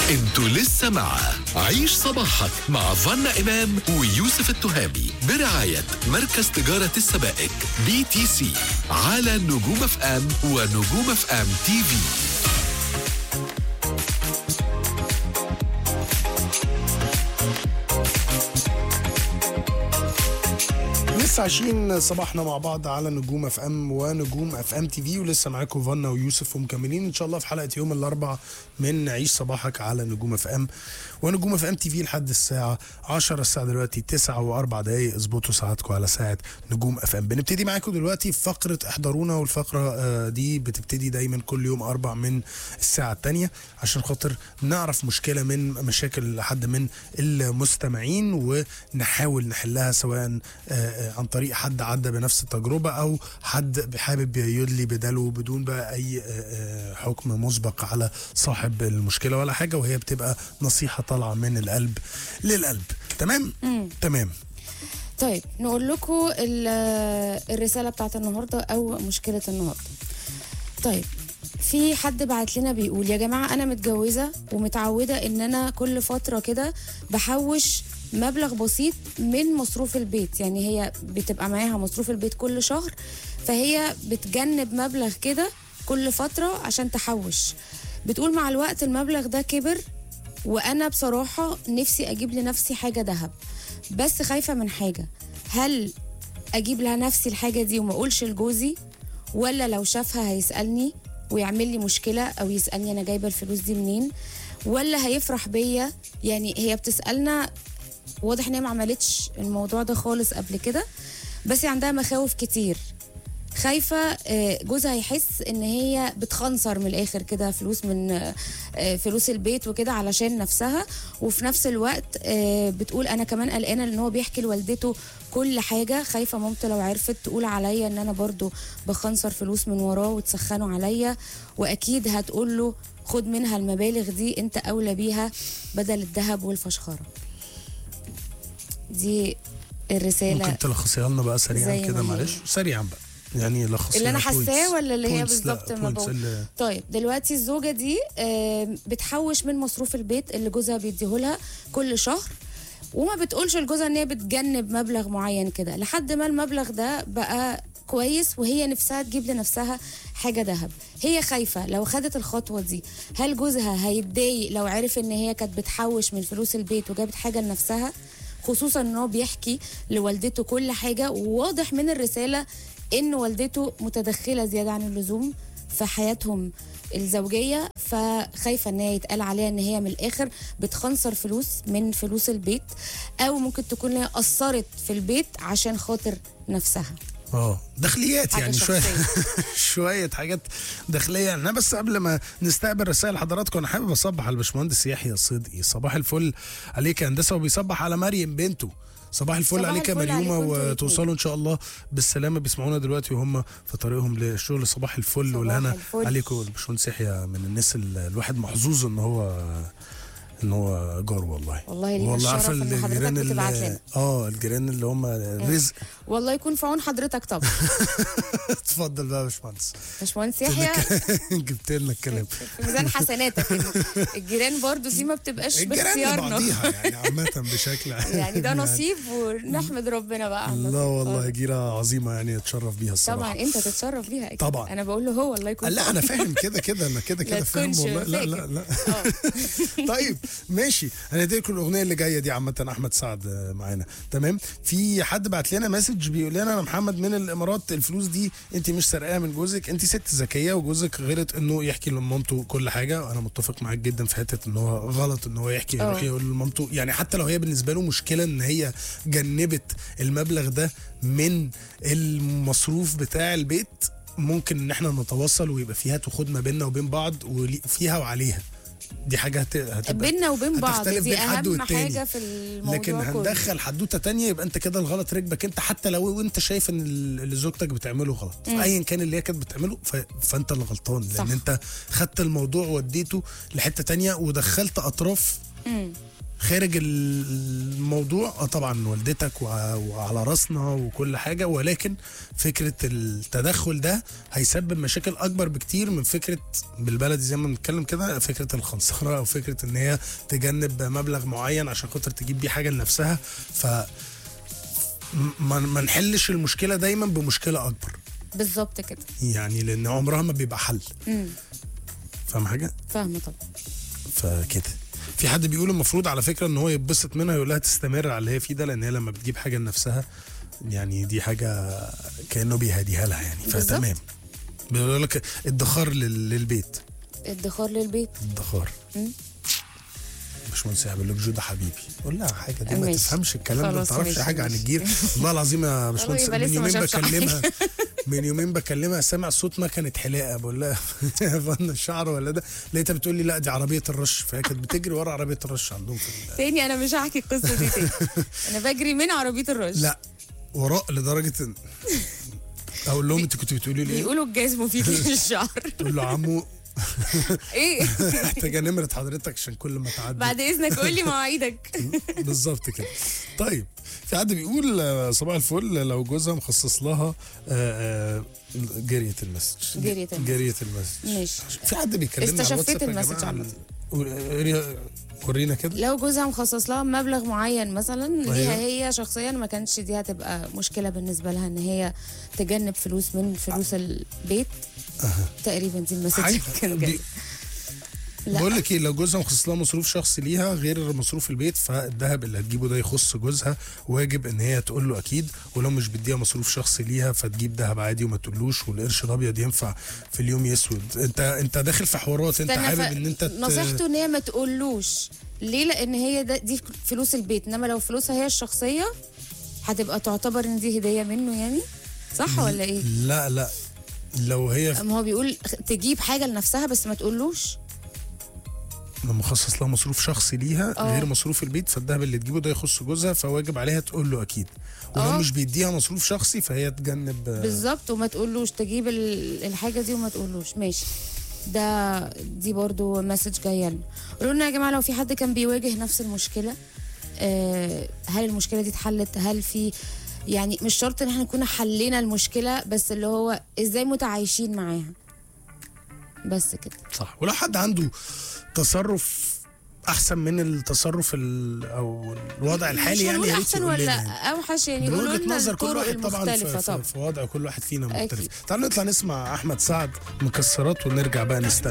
انتوا لسه مع عيش صباحك مع فنا إمام ويوسف التهامي برعاية مركز تجارة السبائك بي تي سي على نجوم اف ام ونجوم اف ام تي في لسه عايشين صباحنا مع بعض على نجوم اف ام ونجوم اف ام تي في ولسه معاكم فانا ويوسف ومكملين ان شاء الله في حلقه يوم الاربعاء من عيش صباحك على نجوم اف ام ونجوم اف ام تي في لحد الساعه 10 الساعه دلوقتي 9 و4 دقائق اظبطوا ساعاتكم على ساعه نجوم اف ام بنبتدي معاكم دلوقتي في فقره احضرونا والفقره آه، دي بتبتدي دايما كل يوم اربع من الساعه الثانيه عشان خاطر نعرف مشكله من مشاكل حد من المستمعين ونحاول نحلها سواء آه، آه، عن طريق حد عدى بنفس التجربه او حد حابب يدلي بداله بدون بقى اي آه، آه، حكم مسبق على صاحب المشكله ولا حاجه وهي بتبقى نصيحه طالعه من القلب للقلب تمام تمام طيب نقول لكم ال- الرسالة بتاعت النهاردة أو مشكلة النهاردة طيب في حد بعت لنا بيقول يا جماعة أنا متجوزة ومتعودة إن أنا كل فترة كده بحوش مبلغ بسيط من مصروف البيت يعني هي بتبقى معاها مصروف البيت كل شهر فهي بتجنب مبلغ كده كل فترة عشان تحوش بتقول مع الوقت المبلغ ده كبر وانا بصراحه نفسي اجيب لنفسي حاجه ذهب بس خايفه من حاجه هل اجيب لها نفسي الحاجه دي وما اقولش لجوزي ولا لو شافها هيسالني ويعمل لي مشكله او يسالني انا جايبه الفلوس دي منين ولا هيفرح بيا يعني هي بتسالنا واضح ان هي ما عملتش الموضوع ده خالص قبل كده بس هي عندها مخاوف كتير خايفه آه، جوزها يحس ان هي بتخنصر من الاخر كده فلوس من آه، آه، فلوس البيت وكده علشان نفسها وفي نفس الوقت آه، بتقول انا كمان قلقانه لان هو بيحكي لوالدته كل حاجه خايفه مامته لو عرفت تقول عليا ان انا برضو بخنصر فلوس من وراه وتسخنوا عليا واكيد هتقول له خد منها المبالغ دي انت اولى بيها بدل الذهب والفشخره دي الرساله ممكن تلخصيها لنا بقى سريعا زي ما كده هي. معلش سريعا بقى يعني لخصيها اللي انا points. حاساه ولا اللي هي points، لا، بالظبط ما points بقول اللي- طيب دلوقتي الزوجه دي آم، بتحوش من مصروف البيت اللي جوزها بيديهولها كل شهر وما بتقولش لجوزها ان هي بتجنب مبلغ معين كده لحد ما المبلغ ده بقى كويس وهي نفسها تجيب لنفسها حاجه ذهب هي خايفه لو خدت الخطوه دي هل جوزها هيتضايق لو عرف ان هي كانت بتحوش من فلوس البيت وجابت حاجه لنفسها خصوصا ان هو بيحكي لوالدته كل حاجه وواضح من الرساله ان والدته متدخله زياده عن اللزوم في حياتهم الزوجيه فخايفه ان هي يتقال عليها ان هي من الاخر بتخنصر فلوس من فلوس البيت او ممكن تكون هي قصرت في البيت عشان خاطر نفسها اه داخليات حاجة يعني شويه شخصية. شويه حاجات داخليه انا بس قبل ما نستقبل رسائل حضراتكم انا حابب اصبح على الباشمهندس يحيى صدقي صباح الفل عليك يا هندسه وبيصبح على مريم بنته صباح الفل صباح عليك يا الفل مريومه عليكم انتوا وتوصلوا ان شاء الله بالسلامه بيسمعونا دلوقتي وهم في طريقهم للشغل صباح الفل صباح والهنا الفل. عليكم الباشمهندس يحيى من الناس اللي الواحد محظوظ ان هو ان هو جار والله والله لينا الشرف عارفه ان حضرتك الجيران اللي- بتبعت لنا. اه الجيران اللي هم رزق والله يكون في عون حضرتك طبعا اتفضل بقى يا باشمهندس باشمهندس يحيى جبت لنا الكلام في ميزان حسناتك إن الجيران برضو دي ما بتبقاش الجيران باختيارنا لبعضيها يعني عامة بشكل عام يعني ده نصيب ونحمد ربنا بقى على لا النصيب. والله آه. جيرة عظيمة يعني اتشرف بيها الصراحة طبعا انت تتشرف بيها أكيد. طبعا. انا بقول له هو الله يكون لا في انا عونه. فاهم كده كده انا كده لا كده فاهم تكونش والله لا لا فاكر. لا آه. طيب ماشي انا لكم الاغنيه اللي جايه دي عامه احمد سعد آه، معانا تمام في حد بعت لنا مسج بيقول لنا انا محمد من الامارات الفلوس دي انت مش سرقاها من جوزك انت ست ذكيه وجوزك غلط انه يحكي لمامته كل حاجه وانا متفق معاك جدا في حته ان هو غلط ان هو يحكي آه. يروح يقول لمامته يعني حتى لو هي بالنسبه له مشكله ان هي جنبت المبلغ ده من المصروف بتاع البيت ممكن ان احنا نتواصل ويبقى فيها تاخد ما بيننا وبين بعض وفيها وعليها دي حاجه هت- هتبقى بيننا وبين بعض هتختلف دي بين حد اهم والتاني. حاجه في الموضوع لكن كله. هندخل حدوته تانية يبقى انت كده الغلط ركبك انت حتى لو انت شايف ان اللي زوجتك بتعمله غلط ايا كان اللي هي كانت بتعمله ف... فانت اللي غلطان لان صح. انت خدت الموضوع وديته لحته تانية ودخلت اطراف مم. خارج الموضوع اه طبعا والدتك وع- وعلى راسنا وكل حاجه ولكن فكره التدخل ده هيسبب مشاكل اكبر بكتير من فكره بالبلدي زي ما بنتكلم كده فكره الخنصره او فكره ان هي تجنب مبلغ معين عشان خاطر تجيب بيه حاجه لنفسها ف ما ما نحلش المشكله دايما بمشكله اكبر بالظبط كده يعني لان عمرها ما بيبقى حل امم فاهم حاجه فاهمه طبعا فكده في حد بيقول المفروض على فكره ان هو يتبسط منها يقول لها تستمر على اللي هي فيه ده لان هي لما بتجيب حاجه لنفسها يعني دي حاجه كانه بيهديها لها يعني بالظبط. فتمام بيقول لك ادخار لل- للبيت ادخار للبيت ادخار مم. باشمهندس بيقول لك جودة حبيبي قول لها حاجه دي ما ماشي. تفهمش الكلام ده ما خلاص تعرفش ماشي، حاجه عن ماشي. الجير والله العظيم يا باشمهندس يبقى من لسه ما يومين شافش حاجة. بكلمها من يومين بكلمها سامع صوت مكنه حلاقه بقول لها يا فن الشعر ولا ده لقيتها بتقول لي لا دي عربيه الرش فهي كانت بتجري ورا عربيه الرش عندهم في ال- تاني انا مش هحكي القصه دي تاني انا بجري من عربيه الرش لا وراء لدرجه ان اقول لهم انت كنت بتقولي لي إيه؟ بيقولوا الجاز مفيد للشعر تقول له عمو ايه محتاجه نمره حضرتك عشان كل ما تعدي بعد اذنك قول لي مواعيدك بالظبط كده طيب في حد بيقول آه، صباح الفل لو جوزها مخصص لها آه، آه، جارية المسج جارية المسج. جارية المسج ماشي. في حد بيكلمنا على استشفيت الواتساب يا المسج جماعة عامة. وري- ورينا كده لو جوزها مخصص لها مبلغ معين مثلا أيوة. ليها هي شخصيا ما كانش دي هتبقى مشكله بالنسبه لها ان هي تجنب فلوس من فلوس البيت تقريبا دي المسج حاجة اللي كان دي جاي لا. بقول لك ايه لو جوزها مخصص لها مصروف شخصي ليها غير مصروف البيت فالذهب اللي هتجيبه ده يخص جوزها واجب ان هي تقول له اكيد ولو مش بتديها مصروف شخصي ليها فتجيب ذهب عادي وما تقولوش والقرش الابيض ينفع في اليوم يسود انت انت داخل في حوارات انت استنى حابب ف- ان انت ت- نصيحته ان هي ما تقولوش ليه لان هي ده دي فلوس البيت انما لو فلوسها هي الشخصيه هتبقى تعتبر ان دي هديه منه يعني صح ولا ايه لا لا لو هي ما هو بيقول تجيب حاجه لنفسها بس ما تقولوش لما مخصص لها مصروف شخصي ليها آه. غير مصروف البيت فالذهب اللي تجيبه ده يخص جوزها فواجب عليها تقول له اكيد ولو آه. مش بيديها مصروف شخصي فهي تجنب بالظبط وما تقولوش تجيب ال- الحاجه دي وما تقولوش ماشي ده دي برضو مسج جايه لنا قولوا لنا يا جماعه لو في حد كان بيواجه نفس المشكله آه، هل المشكله دي اتحلت هل في يعني مش شرط ان احنا نكون حلينا المشكله بس اللي هو ازاي متعايشين معاها بس كده صح ولو حد عنده تصرف احسن من التصرف ال- او الوضع الحالي مش يعني هنقول يا ريت احسن يقول ولا لنا يعني. اوحش يعني من قولوا وجهه لنا نظر كل الطرق واحد طبعا في, المختلفه في, طبعا في وضع كل واحد فينا مختلف أكيد. تعالوا نطلع نسمع احمد سعد مكسرات ونرجع بقى نستقبل